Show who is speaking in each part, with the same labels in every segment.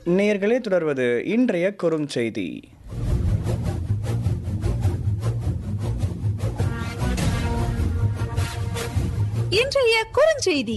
Speaker 1: நேயர்களே தொடர்வது இன்றைய குறுஞ்செய்தி
Speaker 2: இன்றைய குறுஞ்செய்தி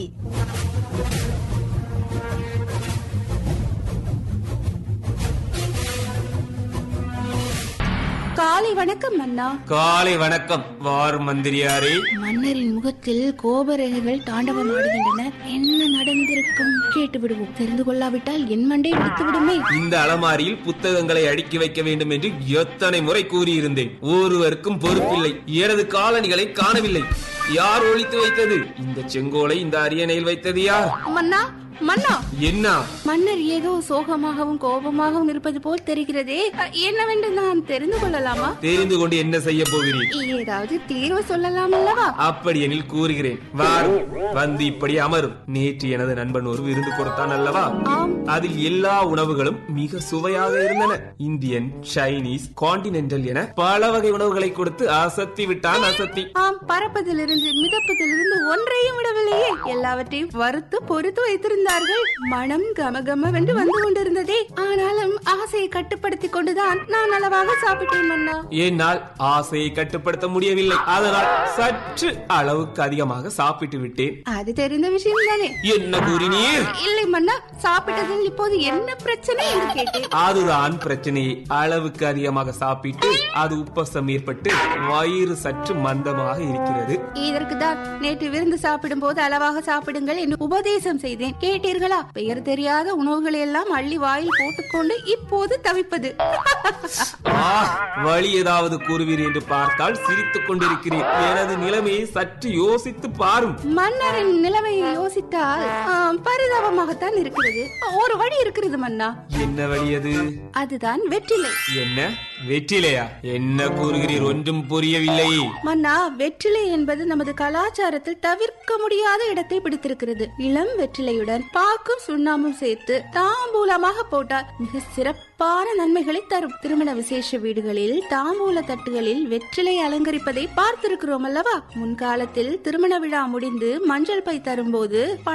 Speaker 2: காலை வணக்கம் மன்னா
Speaker 3: காலை வணக்கம் வார் மந்திரியாரே
Speaker 2: மன்னரின் முகத்தில் கோபரேகைகள் தாண்டவம் ஆடுகின்றன என்ன நடந்திருக்கும் கேட்டு விடுவோம் தெரிந்து கொள்ளாவிட்டால் என் மண்டை வெடித்து விடுமே
Speaker 3: இந்த அலமாரியில் புத்தகங்களை அடுக்கி வைக்க வேண்டும் என்று எத்தனை முறை கூறியிருந்தேன் ஒருவருக்கும் பொறுப்பில்லை எனது காலணிகளை காணவில்லை யார் ஒழித்து வைத்தது இந்த செங்கோலை இந்த அரியணையில் வைத்தது யார்
Speaker 2: மன்னா மன்னா
Speaker 3: என்ன
Speaker 2: மன்னர் ஏதோ சோகமாகவும் கோபமாகவும் இருப்பது போல் தெரிகிறதே அ, என்னவென்று நான் தெரிந்து கொள்ளலாமா
Speaker 3: தெரிந்து கொண்டு என்ன செய்ய போகிறீர்
Speaker 2: ஏதாவது தீர்வு சொல்லலாம் அல்லவா
Speaker 3: அப்படியெனில் கூறுகிறேன் வார் வந்து இப்படி அமரும் நேற்று எனது நண்பன் ஒரு விருந்து கொடுத்தான் அல்லவா
Speaker 2: ஆம்
Speaker 3: அதில் எல்லா உணவுகளும் மிக சுவையாக இருந்தன இந்தியன் சைனீஸ் கான்டினென்டல் என பல வகை உணவுகளை கொடுத்து அசத்தி விட்டான் அசத்தி
Speaker 2: ஆம் பறப்பதிலிருந்து மிதப்பதிலிருந்து ஒன்றையும் விடவில்லையே எல்லாவற்றையும் வறுத்து பொறுத்து வைத்திருந்தார்கள் மனம் கமகமவென்று வந்து கொண்டிருந்ததே ஆனாலும் ஆசையை கட்டுப்படுத்திக் கொண்டுதான் நான் அளவாக சாப்பிட்டேன் மன்னா
Speaker 3: என்னால் ஆசையை கட்டுப்படுத்த முடியவில்லை அதனால் சற்று அளவுக்கு அதிகமாக சாப்பிட்டு விட்டேன்
Speaker 2: அது தெரிந்த விஷயம் தானே
Speaker 3: என்ன கூறினீர்
Speaker 2: இல்லை மன்னா சாப்பிட்டதில் இப்போது என்ன பிரச்சனை என்று கேட்டேன்
Speaker 3: அதுதான் பிரச்சனையை அளவுக்கு அதிகமாக சாப்பிட்டு அது உப்பசம் ஏற்பட்டு வயிறு சற்று மந்தமாக இருக்கிறது
Speaker 2: இதற்கு தான் நேற்று விருந்து சாப்பிடும் போது அளவாக சாப்பிடுங்கள் என்று உபதேசம் செய்தேன் கேட்டீர்களா பெயர் தெரியாத உணவுகளை எல்லாம் அள்ளி வாயில் போட்டுக்கொண்டு இப்போது தவிப்பது
Speaker 3: ஆ, வழி ஏதாவது கூறுவீர் என்று பார்த்தால் சிரித்துக் கொண்டிருக்கிறேன் எனது நிலைமையை சற்று யோசித்து பாரும்
Speaker 2: மன்னரின் நிலைமையை யோசித்தால் ஆம், பரிதாபமாகத்தான் இருக்கிறது ஒரு வழி இருக்கிறது மன்னா
Speaker 3: என்ன வழி அது
Speaker 2: அதுதான் வெற்றிலை
Speaker 3: என்ன வெற்றிலையா என்ன கூறுகிறீர் ஒன்றும் புரியவில்லை
Speaker 2: மன்னா வெற்றிலை என்பது நமது கலாச்சாரத்தில் தவிர்க்க முடியாத இடத்தை பிடித்திருக்கிறது இளம் வெற்றிலையுடன் பாக்கும் சுண்ணாமும் சேர்த்து தாம்பூலமாக போட்டால் மிக சிறப்பான நன்மைகளை தரும் திருமண விசேஷ வீடுகளில் தாம்பூல தட்டுகளில் வெற்றிலை அலங்கரிப்பதை பார்த்திருக்கிறோம் அல்லவா முன்காலத்தில் திருமண விழா முடிந்து மஞ்சள் பை தரும்போது